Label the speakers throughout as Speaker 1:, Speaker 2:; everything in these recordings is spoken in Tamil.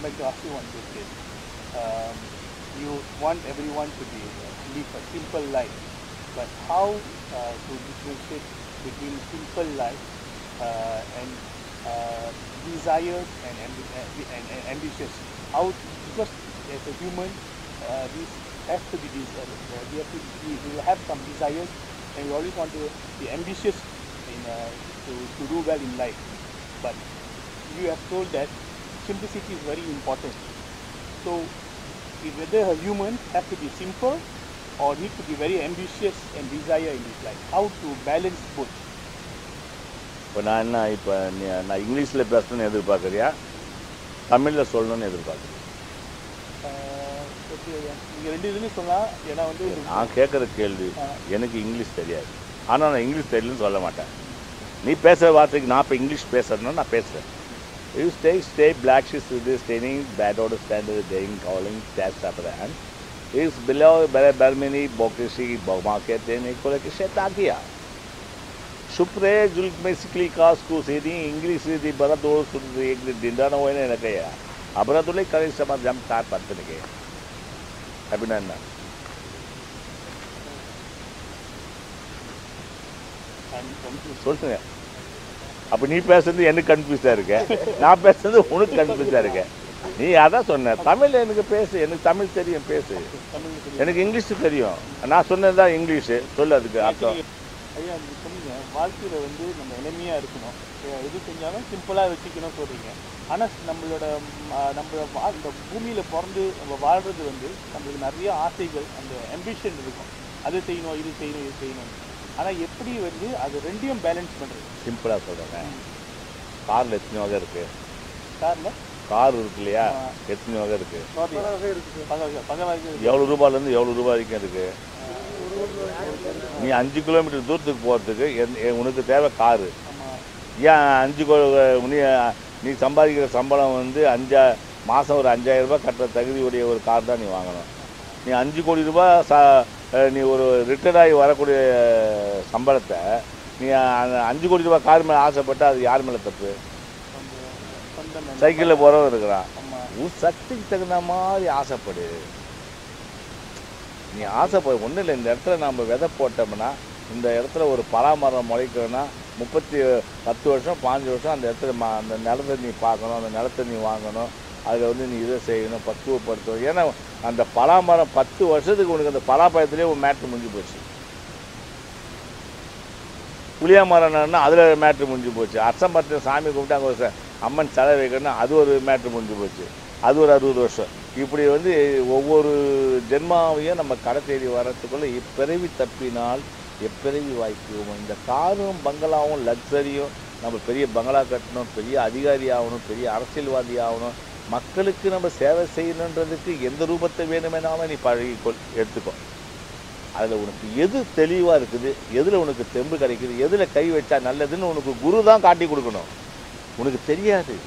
Speaker 1: like to ask you one question. Um, you want everyone to be live a simple life, but how uh, to differentiate between simple life uh, and uh, desires and, ambi- and, and, and ambitious? How because as a human, uh, this has to be this. Uh, we have to we will have some desires, and we always want to be ambitious in uh, to to do well in life. But you have told that simplicity is very important. So, if whether a human have to be simple or need to be very ambitious and desire in his life, how to balance both?
Speaker 2: இப்போ நான் என்ன இப்போ நீ நான் இங்கிலீஷில் பேசணும்னு எதிர்பார்க்குறியா தமிழில் சொல்லணும்னு எதிர்பார்க்குறியா
Speaker 1: Uh, okay, நீங்க ரெண்டு இதுலையும் சொல்லலாம் ஏன்னா வந்து
Speaker 2: நான் கேட்குற கேள்வி
Speaker 1: ஆ.
Speaker 2: எனக்கு இங்கிலீஷ் தெரியாது ஆனால் நான் இங்கிலீஷ் தெரியலன்னு சொல்ல மாட்டேன் நீ பேசுகிற வார்த்தைக்கு நான் இப்போ இங்கிலீஷ் பேசுறேன்னா நான் பேசுகிறேன் you stay stay black she's இது ஸ்டேனிங் பேட்டோட ஸ்டாண்டர்ட் டெய்ங் காலிங் டேஸ்ட் அப்புறம் இஸ் பிலோ பெர பெர்மினி बोकेसी बगमा कहते हैं को लेके शेता किया शुक्रे जुल्क में सिकली कास को सीधी इंग्लिश सीधी बरा दो सुन एक डिंडा ना होने ना कया अबरा तो ले करे समा जम तार पत्ते के अभिनंदन
Speaker 1: I'm confused.
Speaker 2: சொல்லுங்க அப்போ நீ பேசுறது எனக்கு கன்ஃபியூஸாக இருக்க நான் பேசுறது உனக்கு கன்ஃபியூஸாக இருக்க நீ அதான் சொன்ன தமிழ் எனக்கு பேசு எனக்கு தமிழ் தெரியும் பேசு
Speaker 1: தமிழ்ல தெரியும்.
Speaker 2: எனக்கு இங்கிலீஷ் தெரியும் நான் சொன்னது தான் இங்கிலீஷு சொல்லு அதுக்கு அர்த்தம்
Speaker 1: Actually, ஐயா நீங்க சொன்னீங்க வாழ்க்கையில வந்து நம்ம எளிமையா இருக்கணும் எ- எது செஞ்சாலும் சிம்பிளா வச்சுக்கணும் சொல்றீங்க ஆனா நம்மளோட ம், ஆ, நம்ம வா- இந்த பூமியில பிறந்து நம்ம வாழ்றது வந்து நம்மளுக்கு நிறைய ஆசைகள் அந்த ambition இருக்கும் அது செய்யணும் இது செய்யணும் இது செய்யணும் ஆனா எப்படி வந்து அது ரெண்டையும் பேலன்ஸ் பண்றது
Speaker 2: சிம்பிளாக சொல்கிறேன் காரில் எத்தனை வகை இருக்கு
Speaker 1: கார்ல
Speaker 2: கார் இருக்கு இல்லையா
Speaker 1: ஆமா.
Speaker 2: எத்தனை வகை இருக்கு
Speaker 1: பக வகை பக வகை
Speaker 2: எவ்வளோ ரூபாயிலேருந்து எவ்வளோ ரூபாய் வரைக்கும் இருக்கு நீ அஞ்சு கிலோமீட்டர் தூரத்துக்கு போகிறதுக்கு என் எ- உனக்கு தேவை காரு
Speaker 1: ஆமா
Speaker 2: ஏன் அஞ்சு கோ- நீ நீ சம்பாதிக்கிற சம்பளம் வந்து அஞ்சா மாதம் ஒரு அஞ்சாயிரம் ரூபாய் கட்டுற தகுதியுடைய ஒரு கார் தான் நீ வாங்கணும் நீ அஞ்சு கோடி ரூபாய் ச அஹ் நீ ஒரு ரிட்டையர்ட் ஆகி வரக்கூடிய சம்பளத்தை நீ அந்த அஞ்சு கோடி ரூபாய் கார் மேலே ஆசைப்பட்டு அது யார் மேலே தப்பு
Speaker 1: கொஞ்சம் சொந்த
Speaker 2: சைக்கிளில் போகிறவன் இருக்கிறான்
Speaker 1: ஆமா
Speaker 2: உன் சக்திக்கு தகுந்த மாதிரி ஆசைப்படு நீ ஆசைப்படு ஒன்றும் இல்லை இந்த இடத்துல நம்ம விதை போட்டோம்னா இந்த இடத்துல ஒரு பலாமரம் முளைக்கணும்னா முப்பத்தி பத்து வருஷம் பாஞ்சு வருஷம் அந்த இடத்துல ம அந்த நிலத்தை நீ பார்க்கணும் அந்த நிலத்தை நீ வாங்கணும் அதில் வந்து நீ இதை செய்யணும் பக்குவப்படுத்தணும் ஏன்னா அந்த பலாமரம் பத்து வருஷத்துக்கு உனக்கு அந்த பலாப்பழத்துலேயே ஒரு மேட்ரு முடிஞ்சு போச்சு புளியா மரம்னா அதில் மேட்ரு முடிஞ்சு போச்சு அச்சம்பரத்தை சாமி கும்பிட்டு அங்கே ஒரு ச- அம்மன் சிலை வைக்கணும்னா அது ஒரு மேட்ரு முடிஞ்சு போச்சு அது ஒரு அறுபது வருஷம் இப்படி வந்து ஒவ்வொரு ஜென்மாவையும் நம்ம கடை தேடி வர்றதுக்குள்ள இப்பிறவி தப்பினால் எப்பிறவி வாய்க்குவோம் இந்த காரும் பங்களாவும் லக்ஸரியும் நம்ம பெரிய பங்களா கட்டணும் பெரிய அதிகாரி ஆகணும் பெரிய அரசியல்வாதி ஆகணும் மக்களுக்கு நம்ம சேவை செய்யணுன்றதுக்கு எந்த ரூபத்தை வேணுமெனாலும் நீ பழகிக்கொள் எடுத்துக்கோ அதில் உனக்கு எது தெளிவாக இருக்குது எதில் உனக்கு தெம்பு கிடைக்குது எதில் கை வச்சா நல்லதுன்னு உனக்கு குரு தான் காட்டி கொடுக்கணும் உனக்கு தெரியாது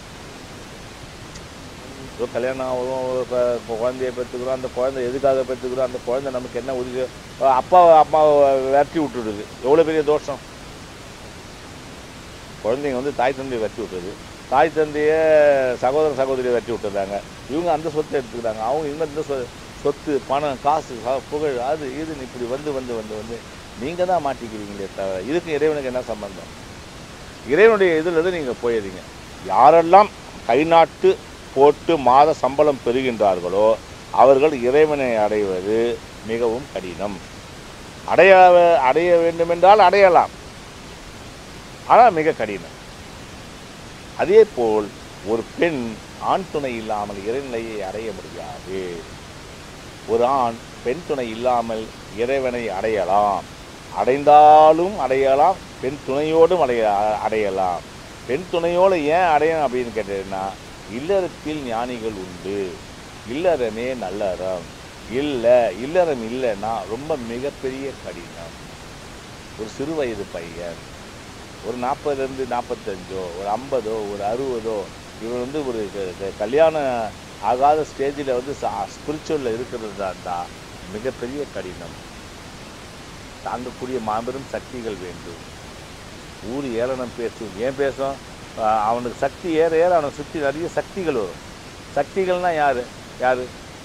Speaker 2: ஏதோ கல்யாணம் ஆகும் இப்போ குழந்தைய பெற்றுக்கிறோம் அந்த குழந்தை எதுக்காக பெற்றுக்கிறோம் அந்த குழந்தை நமக்கு என்ன உதவி அப்பா அம்மாவை விரட்டி விட்டுடுது எவ்வளோ பெரிய தோஷம் குழந்தைங்க வந்து தாய் தந்தையை வெட்டி விட்டுறது தாய் தந்தையை சகோதர சகோதரியை வெட்டி விட்டுறாங்க இவங்க அந்த சொத்தை எடுத்துக்கிறாங்க அவங்க இவங்க இந்த சொ சொத்து பணம் காசு ச- புகழ் அது இதுன்னு இப்படி வந்து வந்து வந்து வந்து நீங்கள் தான் மாட்டிக்கிறீங்களே தவிர இதுக்கு இறைவனுக்கு என்ன சம்பந்தம் இறைவனுடைய இதில் இருந்து நீங்கள் போயிடுறீங்க யாரெல்லாம் கை நாட்டு போட்டு மாத சம்பளம் பெறுகின்றார்களோ அவர்கள் இறைவனை அடைவது மிகவும் கடினம் அடைய அடைய வேண்டுமென்றால் அடையலாம் ஆனால் மிக கடினம் அதே போல் ஒரு பெண் ஆண் துணை இல்லாமல் இறைநிலையை அடைய முடியாது ஒரு ஆண் பெண் துணை இல்லாமல் இறைவனை அடையலாம் அடைந்தாலும் அடையலாம் பெண் துணையோடும் அடைய அடையலாம் பெண் துணையோடு ஏன் அடையணும் அப்படின்னு கேட்டீங்கன்னா இல்லறத்தில் ஞானிகள் உண்டு இல்லறமே நல்லறம் இல்லை இல்லறம் இல்லைன்னா ரொம்ப மிகப்பெரிய கடினம் ஒரு சிறு வயது பையன் ஒரு நாற்பதுலேருந்து நாற்பத்தஞ்சோ ஒரு ஐம்பதோ ஒரு அறுபதோ இவன் வந்து ஒரு க- க- கல்யாணம் ஆகாத ஸ்டேஜில் வந்து ஸ்பிரிச்சுவலில் இருக்கிறது தான் மிகப்பெரிய கடினம் தாங்கக்கூடிய மாபெரும் சக்திகள் வேண்டும் ஊர் ஏளனம் பேசும் ஏன் பேசும் ஆஹ் அவனுக்கு சக்தி ஏற ஏற அவனை சுற்றி நிறைய சக்திகள் வரும் சக்திகள்னா யாரு யாரு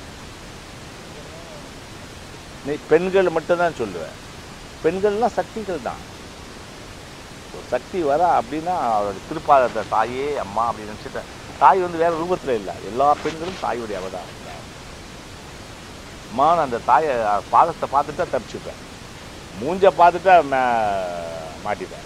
Speaker 2: நீ பெண்கள் மட்டும்தான் சொல்லுவேன் பெண்கள்லாம் சக்திகள் தான் ஒரு சக்தி வர அப்படின்னா அவரோட திருப்பாதத்தை தாயே அம்மா அப்படின்னு நினச்சிட்டேன் தாய் வந்து வேற ரூபத்தில் இல்லை எல்லா பெண்களும் தாயுடைய அவதாரம் தான் அம்மா நான் அந்த தாயை பாதத்தை பார்த்துட்டா தப்பிச்சுப்பேன் மூஞ்ச பார்த்துட்டா மா- மாட்டிப்பேன்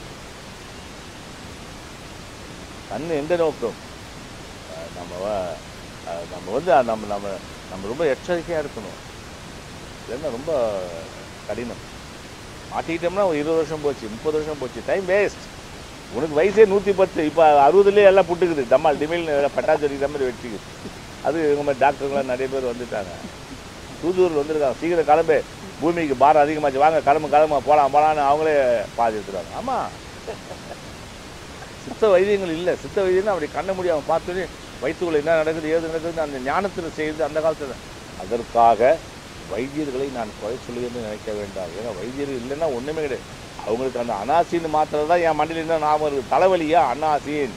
Speaker 2: கண்ணு எங்க நோக்கம் அஹ் நம்ம வ- அஹ் நம்ம வந்து அஹ் நம்ம நம்ம நம்ம ரொம்ப எச்சரிக்கையாக இருக்கணும் இல்லைன்னா ரொம்ப கடினம் மாட்டிக்கிட்டோம்னா ஒரு இருபது வருஷம் போச்சு முப்பது வருஷம் போச்சு டைம் வேஸ்ட் உனக்கு வயசே நூற்றி பத்து இப்போ அறுபதுலேயே எல்லாம் புட்டுக்குது தம்மால் டிமில் பட்டாசு வெடிக்கிற மாதிரி வெடிச்சுக்குது அது இவங்க மாதிரி டாக்டருங்களாம் நிறைய பேர் வந்துட்டாங்க தூதூரில் வந்திருக்காங்க சீக்கிரம் கிளம்பு பூமிக்கு பாரம் அதிகமாச்சு வாங்க கிளம்பு கிளம்பு போகலாம் போகலான்னு அவங்களே பாதி எடுத்துருவாங்க ஆமாம் சித்த வைத்தியங்கள் இல்லை சித்த வைத்தியம்னா அப்படி கண்ண முடியாமல் பார்த்தோன்னே வயிற்றுக்குள்ள என்ன நடக்குது ஏது நடக்குதுன்னு அந்த ஞானத்தில் செய்து அந்த காலத்தில் அதற்காக வைத்தியர்களை நான் குறை சொல்லுவேன்னு நினைக்க வேண்டாம் ஏன்னா வைத்தியர்கள் இல்லைன்னா ஒன்றுமே கிடையாது அவங்களுக்கு அந்த அனாசின்னு மாத்திரை தான் என் மண்டியில் என்ன ஞாபகம் இருக்குது தலைவலியா அனாசின்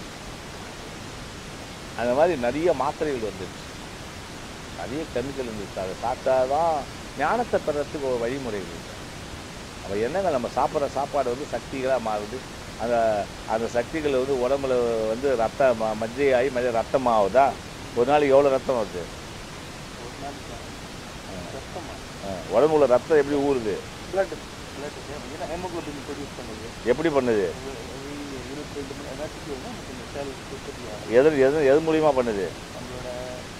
Speaker 2: அந்த மாதிரி நிறைய மாத்திரைகள் வந்துருச்சு நிறைய கெமிக்கல் இருந்துச்சு அதை சாப்பிட்டா தான் ஞானத்தை பெறத்துக்கு ஒரு வழிமுறைகள் இருக்கு அப்போ என்னங்க நம்ம சாப்பிட்ற சாப்பாடு வந்து சக்திகளாக மாறுது அந்த அந்த சக்திகள் வந்து உடம்புல வந்து ரத்த ம மஜ்ஜையாகி மஜ்ஜை ரத்தம் ஆகுதா ஒரு நாளைக்கு எவ்வளோ ரத்தம் வருது
Speaker 1: ஒரு நாளைக்கு கஷ்டமா
Speaker 2: ஆ, உடம்புல ரத்தம் எப்படி ஊறுது
Speaker 1: பிளட் பிளட் ஏன்னா ஹெமோகுளோபின் ப்ரொடியூஸ் பண்ணுது
Speaker 2: எப்படி பண்ணுது
Speaker 1: இருபத்தி ரெண்டு மணி எனர்ஜிக்கு வந்து நமக்கு இந்த செல் உற்பத்தி ஆகும்
Speaker 2: எது எது எது மூலியமாக பண்ணுது
Speaker 1: நம்மளோட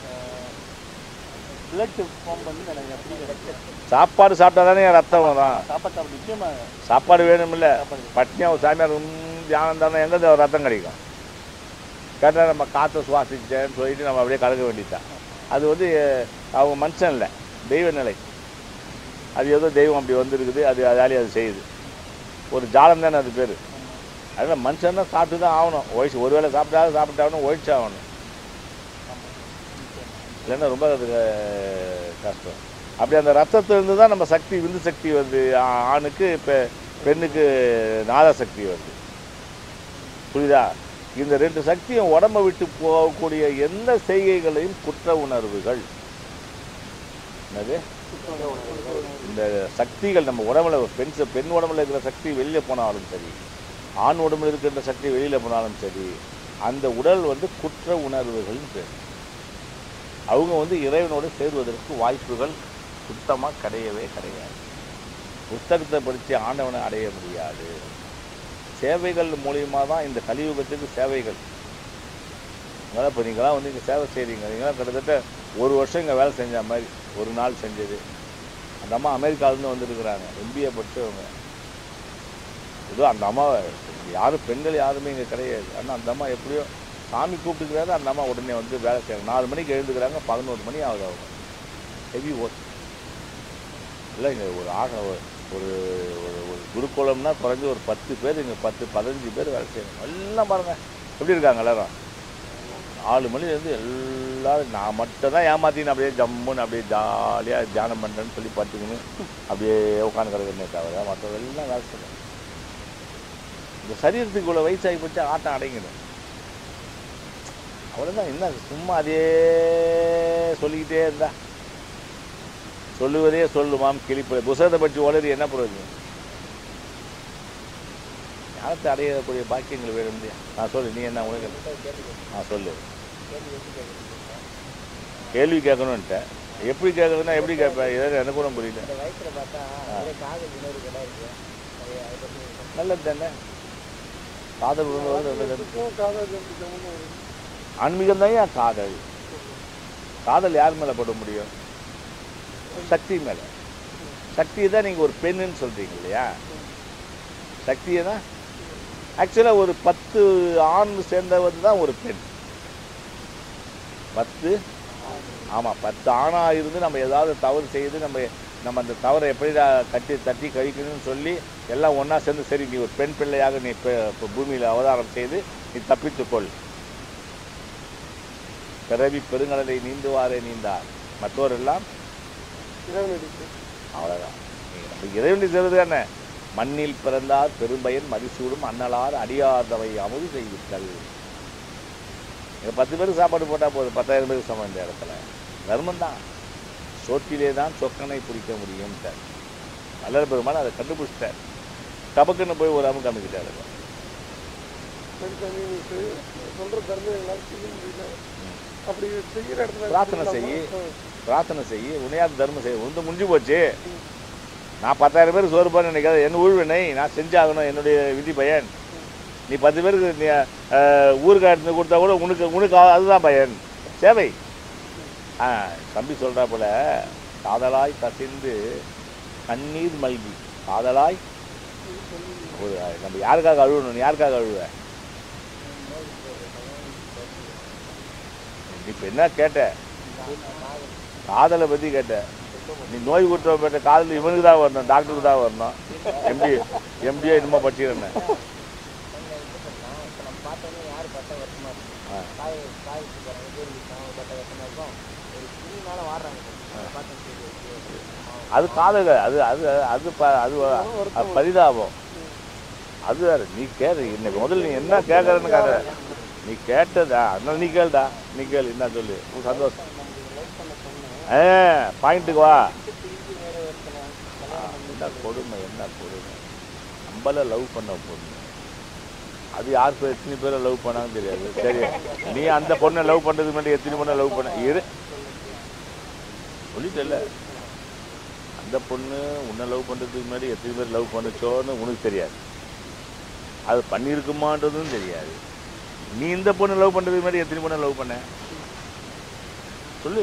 Speaker 1: பிளட் ஃபார்ம் பண்ணி எனக்கு எப்படி கிடைக்கும்
Speaker 2: சாப்பாடு சாப்பிட்டா தானே ரத்தம் வரும்
Speaker 1: சாப்பாடு சாப்பிட நிச்சயமாக
Speaker 2: சாப்பாடு வேணுமில்ல
Speaker 1: சாப்பாடு
Speaker 2: பட்னியாக ஒரு சாமியார் உம், தியானம் தானே எங்கே ரத்தம் கிடைக்கும் கேட்டால் நம்ம காற்றை சுவாசிச்சேன்னு சொல்லிட்டு நம்ம அப்படியே கலக்க வேண்டியதுதான் அது வந்து அவங்க மனுஷன் இல்லை தெய்வ நிலை அது ஏதோ தெய்வம் அப்படி வந்திருக்குது அது அதாலே அது செய்யுது ஒரு ஜாலம் தானே அது பேர் அதனால் மனுஷன் தான் சாப்பிட்டு தான் ஆகணும் ஒழிச்சு ஒரு வேளை சாப்பிட்டாலும் சாப்பிட்டாகணும் ஒழிச்சு ஆகணும் இல்லைன்னா ரொம்ப அது அஹ், கஷ்டம் அப்படி அந்த ரத்தத்திலிருந்து தான் நம்ம சக்தி விந்து சக்தி வருது ஆ- ஆணுக்கு இப்போ பெண்ணுக்கு நாத சக்தி வருது புரியுதா இந்த ரெண்டு சக்தியும் உடம்பை விட்டு போகக்கூடிய எந்த செய்கைகளையும் குற்ற உணர்வுகள் என்னது இந்த சக்திகள் நம்ம உடம்புல பெண் ச- பெண் உடம்புல இருக்கிற சக்தி வெளியில் போனாலும் சரி ஆண் உடம்புல இருக்கிற சக்தி வெளியில் போனாலும் சரி அந்த உடல் வந்து குற்ற உணர்வுகள்னு பேர் அவங்க வந்து இறைவனோடு சேருவதற்கு வாய்ப்புகள் சுத்தமாக கிடையவே கிடையாது புத்தகத்தை படித்து ஆண்டவனை அடைய முடியாது சேவைகள் மூலியமாக தான் இந்த கலியுகத்துக்கு சேவைகள் அதனால் இப்போ நீங்களாம் வந்து இங்கே சேவை செய்கிறீங்க நீங்களாம் கிட்டத்தட்ட ஒரு வருஷம் இங்கே வேலை செஞ்ச மாதிரி ஒரு நாள் செஞ்சது அந்த அம்மா அமெரிக்காவிலேருந்து வந்திருக்கிறாங்க எம்பிஏ படித்தவங்க ஏதோ அந்த அம்மாவை யாரும் பெண்கள் யாருமே இங்கே கிடையாது ஆனால் அந்த அம்மா எப்படியோ சாமி கூப்பிட்டுக்கிறாரு அந்த அம்மா உடனே வந்து வேலை செய்யறாங்க நாலு மணிக்கு எழுந்துக்கிறாங்க பதினோரு மணி ஆகுது அவங்க ஹெவி ஒர்க் இல்லை இங்கே ஒரு ஆக ஒரு ஒரு ஒரு ஒரு குருகுலம்னா குறைஞ்ச ஒரு பத்து பேர் இங்கே பத்து பதினஞ்சு பேர் வேலை செய்யணும் எல்லாம் பாருங்க எப்படி இருக்காங்க எல்லாரும் நாலு மணிலேருந்து எல்லாரும் நான் மட்டும் தான் ஏமாத்தின்னு அப்படியே ஜம்முன்னு அப்படியே ஜாலியாக தியானம் பண்ணுறேன்னு சொல்லி பார்த்துக்கணும் அப்படியே உட்காந்து கிடக்குறேனே தவிர மற்றவெல்லாம் வேலை செய்யணும் இந்த சரீரத்துக்கு இவ்வளோ வயசாகி போச்சு ஆட்டம் அடங்கிடும் அவ்வளோதான் என்ன சும்மா அதே சொல்லிக்கிட்டே இருந்தா சொல்லுவதே சொல்லுமாம் கிளிப்பு புத்தகத்தை பற்றி உளறி என்ன பிரயோஜனம் ஞானத்தை அடையக்கூடிய பாக்கியங்கள் வேணும் இல்லையா நான் சொல்லு நீ என்ன உனக்கு நான் சொல்லு கேள்வி கேட்கணுன்ட்டேன் எப்படி கேட்கறதுன்னா எப்படி கேட்பேன் இதை எனக்கு கூட புரியல
Speaker 3: இந்த வயசுல பார்த்தா நிறைய காதல் உணர்வுகள்லாம் இருக்கு நிறைய அதை பத்தி
Speaker 2: நல்லது தானே காதல் உணர்வு நல்லது ஆன்மீகம் தான் ஏன் காதல் காதல் யார் மேலே பட முடியும் சக்தி மேலே சக்தியை தான் நீங்கள் ஒரு பெண்ணுன்னு சொல்கிறீங்க இல்லையா சக்தியை தான் ஆக்சுவலாக ஒரு பத்து ஆண் சேர்ந்தவர் தான் ஒரு பெண் பத்து ஆமாம் பத்து ஆணாக இருந்து நம்ம ஏதாவது தவறு செய்து நம்ம நம்ம அந்த தவறை எப்படி கட்டி தட்டி கழிக்கணும்னு சொல்லி எல்லாம் ஒன்றா சேர்ந்து சரி நீ ஒரு பெண் பிள்ளையாக நீ இப்போ பூமியில் அவதாரம் செய்து நீ தப்பித்துக்கொள் பிறவி பெருங்கடலை நீந்துவாரே நீந்தார் மற்றவரெல்லாம் அவ்வளோதான் நீங்கள் நம்ம இறைவனை செய்வது என்ன மண்ணில் பிறந்தார் பெரும்பயன் மதிசூடும் அன்னலார் அடியார்தவை அமுது செய்வித்தல் இங்கே பத்து பேருக்கு சாப்பாடு போட்டால் போதும் பத்தாயிரம் பேருக்கு சமம் இந்த இடத்துல தர்மம் தான் சோற்றிலே தான் சொக்கனை பிடிக்க முடியும்ட்டார் நல்ல பெருமாள் அதை கண்டுபிடிச்சிட்டார் டபக்குன்னு போய் ஒரு அமுக்கு அமைக்கிட்டார்
Speaker 4: சரி சாமி நீ செய்- சொல்ற தர்மம் எங்களால் செய்ய முடியல அப்படி செய்யற இடத்துல
Speaker 2: பிரார்த்தனை
Speaker 4: செய்யலாமா?
Speaker 2: செய்யி.
Speaker 4: ஆ.
Speaker 2: பிரார்த்தனை செய்யி உன்னையாவது தர்மம் செய்ய உந்து முடிஞ்சு போச்சு நான் பத்தாயிரம் பேருக்கு சோறு போன்னு நினைக்காத என் ஊழ்வினை நான் செஞ்சாகணும் என்னுடைய விதி பயன் நீ பத்து பேருக்கு நீ அஹ், ஊருக்கு எடுத்து கொடுத்தா கூட உனக்கு உனக்கு அதுதான் பயன் சேவை ஆ தம்பி சொல்கிறா போல காதலாய் கசிந்து கண்ணீர் மல்கி காதலாய் ஒரு நம்ம யாருக்காக அழுவணும் நீ யாருக்காக அழுவ இப்போ என்ன கேட்ட காதலை பற்றி கேட்ட நீ நோய் குற்றப்பட்ட காதல் இவனுக்கு தான் வரணும் டாக்டருக்கு தான் வரணும் எம்டி எம்டிஏ என்னமோ படிச்சுக்கிறேன்
Speaker 3: என்ன இது பண்ணா இப்போ நம்ம பார்த்தோன்னே யார் பட்ட வருஷமா இருக்கும்
Speaker 2: ஆ.
Speaker 3: காய் காய் வச்சுக்கிறாங்க பேர் வச்சுக்காங்க பட்ட வருஷமா இருக்கும் ஒரு துணினால வாடுறாங்க பார்த்தேன் சரி
Speaker 2: அது காதல் அது அது அது ப- அது அது பரிதாபம் அது வேற நீ கேளு இன்னைக்கு முதல்ல நீ என்ன கேட்கறன்னு கேட்க நீ கேட்டதா அதனால நீ கேளுடா நீ கேளு என்ன சொல்லு உன் சந்தோஷம் ஆ பாயிண்ட்டுக்கு வா என்ன கொடுமை என்ன கொடுமை நம்மள லவ் பண்ண பொண்ணு அது யார் பேர் எத்தனை பேரை லவ் பண்ணாங்கன்னு தெரியாது சரி நீ அந்த பொண்ணை லவ் பண்ணுறதுக்கு முன்னாடி எத்தனை பொண்ணை லவ் பண்ண இரு சொல்லிட்டல அந்த பொண்ணு உன்னை லவ் பண்ணுறதுக்கு முன்னாடி எத்தனை பேர் லவ் பண்ணுச்சோன்னு உனக்கு தெரியாது அது பண்ணியிருக்குமான்றதும் தெரியாது நீ இந்த பொண்ணு லவ் பண்ணுறதுக்கு முன்னாடி எத்தனை பொண்ணை லவ் பண்ண சொல்லு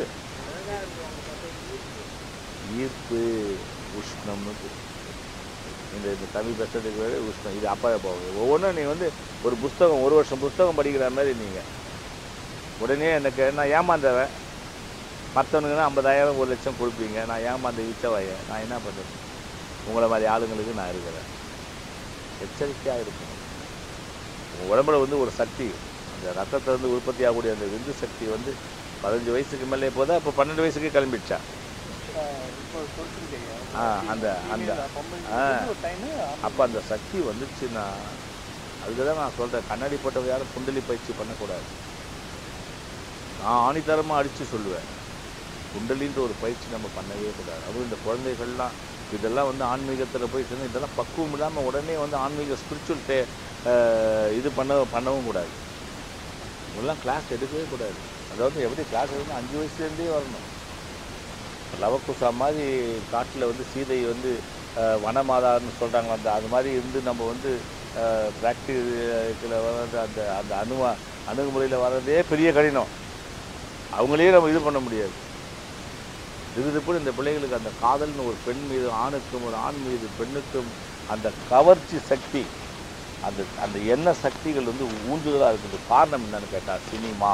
Speaker 2: ஈர்ப்பு உஷ்ணம்னு பேரு. இந்த இந்த தமிழ் பேசுறதுக்கு வேறு உஷ்ணம் இது அப்பா போகும் ஒவ்வொன்றும் நீ வந்து ஒரு புஸ்தகம் ஒரு வருஷம் புஸ்தகம் படிக்கிற மாதிரி நீங்கள் உடனே எனக்கு நான் ஏமாந்தவன் மற்றவனுக்குன்னா ஐம்பதாயிரம் ஒரு லட்சம் கொடுப்பீங்க நான் ஏமாந்த விச்சவாய நான் என்ன பண்ணுறது உங்களை மாதிரி ஆளுங்களுக்கு நான் இருக்கிறேன் எச்சரிக்கையாக இருக்கணும் உங்கள் உடம்புல வந்து ஒரு சக்தி அந்த ரத்தத்தை வந்து உற்பத்தி ஆகக்கூடிய அந்த விந்து சக்தி வந்து பதினஞ்சு வயசுக்கு மேலே போதா இப்போ பன்னெண்டு வயசுக்கு கிளம்பிடுச்சா
Speaker 1: இப்போ சொல்லிருக்கீங்க
Speaker 2: ஆ, அந்த- அந்த- ஆ.
Speaker 1: டைமு
Speaker 2: அப்போ அந்த சக்தி வந்துச்சுன்னா அதுக்கு தான் நான் சொல்கிறேன் கண்ணாடி போட்டவங்க யாரும் குண்டலி பயிற்சி பண்ணக்கூடாது நான் ஆணித்தரமாக அடித்து சொல்லுவேன் குண்டலின்ற ஒரு பயிற்சி நம்ம பண்ணவே கூடாது அதுவும் இந்த குழந்தைகள்லாம் இதெல்லாம் வந்து ஆன்மீகத்தில் போய் சேர்ந்து இதெல்லாம் பக்குவம் இல்லாமல் உடனே வந்து ஆன்மீக ஸ்பிரிச்சுவல் இது பண்ண பண்ணவும் கூடாது இவங்கெல்லாம் கிளாஸ் எடுக்கவே கூடாது அதாவது எப்படி கிளாஸ் வந்து அஞ்சு வயசுலேருந்தே வரணும் லவக்குசா மாதிரி காட்டில் வந்து சீதை வந்து அஹ், வனமாதான்னு சொல்கிறாங்க அந்த அது மாதிரி இருந்து நம்ம வந்து ப்ராக்டிஸில் வர்றது அந்த அந்த அணுவா அணுகுமுறையில் வர்றதே பெரிய கடினம் அவங்களே நம்ம இது பண்ண முடியாது திடுதிப்புன்னு இந்த பிள்ளைகளுக்கு அந்த காதல்னு ஒரு பெண் மீது ஆணுக்கும் ஒரு ஆண் மீது பெண்ணுக்கும் அந்த கவர்ச்சி சக்தி அந்த அந்த எண்ண சக்திகள் வந்து ஊந்துதலாக இருக்குது காரணம் என்னன்னு கேட்டால் சினிமா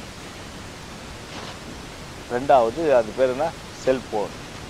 Speaker 2: ரெண்டாவது அது பேர் என்ன செல்போன்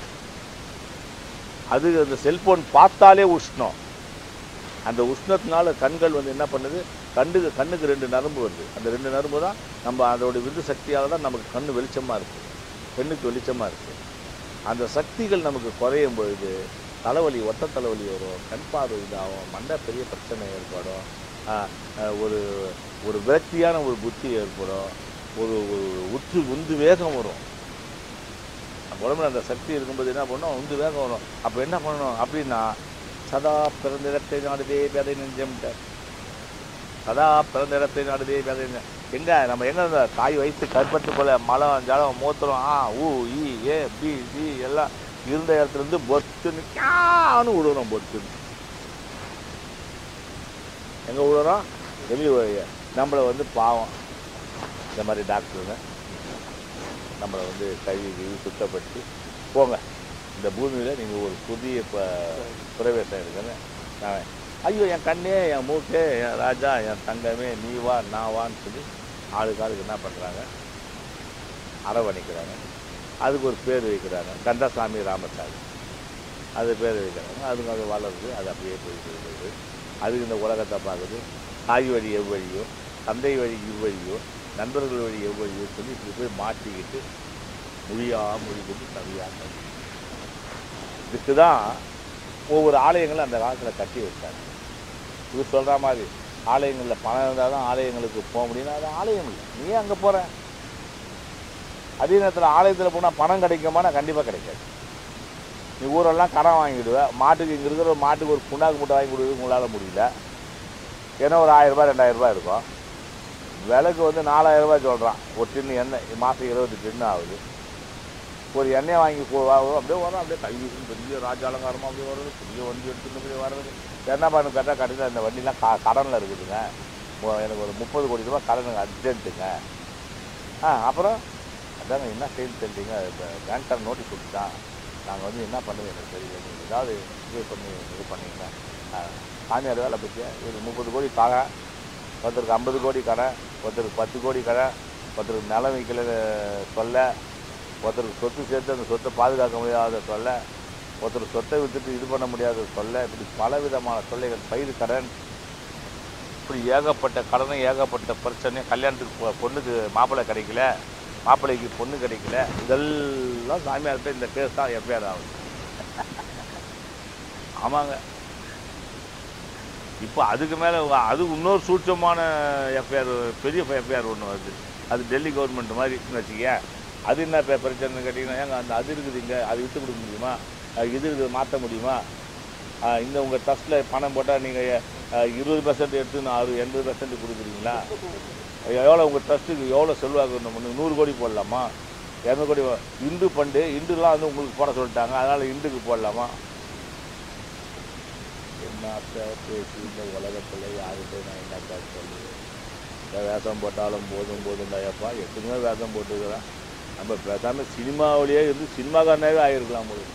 Speaker 2: அது அந்த செல்போன் பார்த்தாலே உஷ்ணம் அந்த உஷ்ணத்தினால கண்கள் வந்து என்ன பண்ணுது கண்ணுக்கு கண்ணுக்கு ரெண்டு நரம்பு வருது அந்த ரெண்டு நரம்பு தான் நம்ம அதோட விந்து சக்தியால் தான் நமக்கு கண்ணு வெளிச்சமாக இருக்குது பெண்ணுக்கு வெளிச்சமாக இருக்குது அந்த சக்திகள் நமக்கு குறையும் பொழுது தலைவலி ஒத்த தலைவலி வரும் கண் பார்வை இதாகும் மண்டை பெரிய பிரச்சனை ஏற்படும் ஆஹ், ஆஹ், ஒரு ஒரு விரக்தியான ஒரு புத்தி ஏற்படும் ஒரு ஒரு உற்று உந்து வேகம் வரும் நம்ம உடம்புல அந்த சக்தி இருக்கும்போது என்ன பண்ணணும் உந்து வேகம் வரும் அப்போ என்ன பண்ணணும் அப்படின்னா சதா பிறந்த இடத்தை நாடுதே பேதை நெஞ்சம்ட்ட சதா பிறந்த இடத்தை நாடுதே பேதை நெஞ்சம் எங்க நம்ம எங்க இந்த தாய் வயிற்று கற்பத்து போல மலம் ஜலம் மூத்திரம் ஆ ஊ இ ஏ பி சி எல்லாம் இருந்த இடத்துல இருந்து பொத்துன்னு கியான்னு விடுறோம் பொத்துன்னு எங்க விடுறோம் வெளியே வழிய நம்மளை வந்து பாவம் இந்த மாதிரி டாக்டருங்க நம்மளை வந்து கழுவி கழுவி சுத்தப்படுத்தி போங்க இந்த பூமியில் நீங்கள் ஒரு புதிய ப பிரவேசம் இருக்குன்னு நான் ஐயோ என் கண்ணே என் மூக்கே என் ராஜா என் தங்கமே நீ வா நான் வான்னு சொல்லி ஆளுக்கு ஆளுக்கு என்ன பண்ணுறாங்க அரவணைக்கிறாங்க அதுக்கு ஒரு பேர் வைக்கிறாங்க கந்தசாமி ராமசாமி அது பேர் வைக்கிறாங்க அதுக்கு அது வளருது அது அப்படியே போயிட்டு இருக்குது அதுக்கு இந்த உலகத்தை பார்க்குது தாய் வழி எவ்வழியோ தந்தை வழி இவ்வழியோ நண்பர்கள் வழி எவ்வழியோ சொல்லி இப்படி போய் மாட்டிக்கிட்டு மொழியா மொழிக்கிட்டு கவியாக இதுக்கு தான் ஒவ்வொரு ஆலயங்களும் அந்த காலத்தில் கட்டி வச்சாங்க இது சொல்கிற மாதிரி ஆலயங்களில் பணம் இருந்தால் தான் ஆலயங்களுக்கு போக முடியும் அது ஆலயம் இல்லை நீ ஏன் அங்கே போகிற அதே நேரத்தில் ஆலயத்தில் போனால் பணம் கிடைக்குமானா கண்டிப்பாக கிடைக்காது நீ ஊரெல்லாம் கடன் வாங்கிடுவ மாட்டுக்கு இங்கே இருக்கிற ஒரு மாட்டுக்கு ஒரு புண்ணாக்கு மூட்டை வாங்கி கொடுக்குறது உங்களால் முடியல ஏன்னா ஒரு ஆயிரரூபா ரெண்டாயிரரூபா இருக்கும் விலைக்கு வந்து நாலாயிரரூபா சொல்கிறான் ஒரு டின்னு எண்ணெய் மாதம் இருபது டின்னு ஆகுது ஒரு எண்ணெய் வாங்கி போ- வா- வா- அப்படியே வரோம் அப்படியே கை வீசுன்னு பெரிய ராஜ அலங்காரமாக அப்படியே வர்றது பெரிய வண்டி எடுத்துட்டு அப்படியே வர்றது என்ன பண்ணு கேட்டால் கடையில் இந்த வண்டிலாம் க கடனில் இருக்குதுங்க மு- எனக்கு ஒரு முப்பது கோடி ரூபாய் கடன் அர்ஜென்ட்டுங்க ஆ அப்புறம் அதாங்க என்ன செய்து தெரிஞ்சிங்க இப்போ பேங்க்கார் நோட்டீஸ் கொடுத்துட்டான் நாங்கள் வந்து என்ன பண்ணுறது எனக்கு தெரியல நீங்கள் ஏதாவது இது பண்ணி இது பண்ணீங்கன்னா ஆ, சாமியார் வேலை பற்றியா இது முப்பது கோடி தாங்க ஒருத்தருக்கு ஐம்பது கோடி கடன் ஒருத்தருக்கு பத்து கோடி கடன் ஒருத்தருக்கு நிலம் வைக்கல சொல்ல ஒருத்தருக்கு சொத்து சேர்த்து அந்த சொத்தை பாதுகாக்க முடியாத சொல்ல ஒருத்தர் சொத்தை விற்றுட்டு இது பண்ண முடியாத சொல்ல இப்படி பல விதமான தொல்லைகள் பயிர் கடன் இப்படி ஏகப்பட்ட கடனும் ஏகப்பட்ட பிரச்சனையும் கல்யாணத்துக்கு பொ- பொண்ணுக்கு மாப்பிள்ளை கிடைக்கல மாப்பிள்ளைக்கு பொண்ணு கிடைக்கல இதெல்லாம் சாமியார்கிட்ட இந்த கேஸ் தான் எஃப்ஐஆர் ஆகுது ஆமாங்க இப்போ அதுக்கு மேலே அது இன்னொரு சூட்சமான எஃப்ஐஆர் பெரிய எஃப்ஐஆர் ஒன்று வருது அது டெல்லி கவர்மெண்ட் மாதிரி வச்சுக்க அது என்ன இப்போ பிரச்சனைன்னு கேட்டிங்கன்னா ஏங்க அந்த அது இருக்குது இங்கே அது விட்டு கொடுக்க முடியுமா அஹ் இது இருக்குது மாற்ற முடியுமா அஹ் இந்த உங்கள் ட்ரஸ்ட்டில் பணம் போட்டால் நீங்கள் இருபது பர்சன்ட் எடுத்து நான் அறு எண்பது பர்சன்ட் கொடுக்குறீங்களா எவ்வளோ உங்கள் ட்ரஸ்ட்டுக்கு எவ்வளோ செல்வாக்கு ஒன்று நூறு கோடி போடலாமா இரநூறு கோடி போ- இந்து ஃபண்டு இந்துலாம் வந்து உங்களுக்கு போட சொல்லிட்டாங்க அதனால் இந்துக்கு போடலாமா என்னத்த பேசி இந்த உலகத்தில் யாருக்கிட்ட நான் என்னக்கா சொல்லுவேன் இந்த வேஷம் போட்டாலும் போதும் போதும் ஐயப்பா எத்தனையோ வேஷம் போட்டுக்கிறேன் நம்ம பேசாமல் சினிமாவிலேயே இருந்து சினிமாக்காரனாவே ஆகிருக்கலாம் போது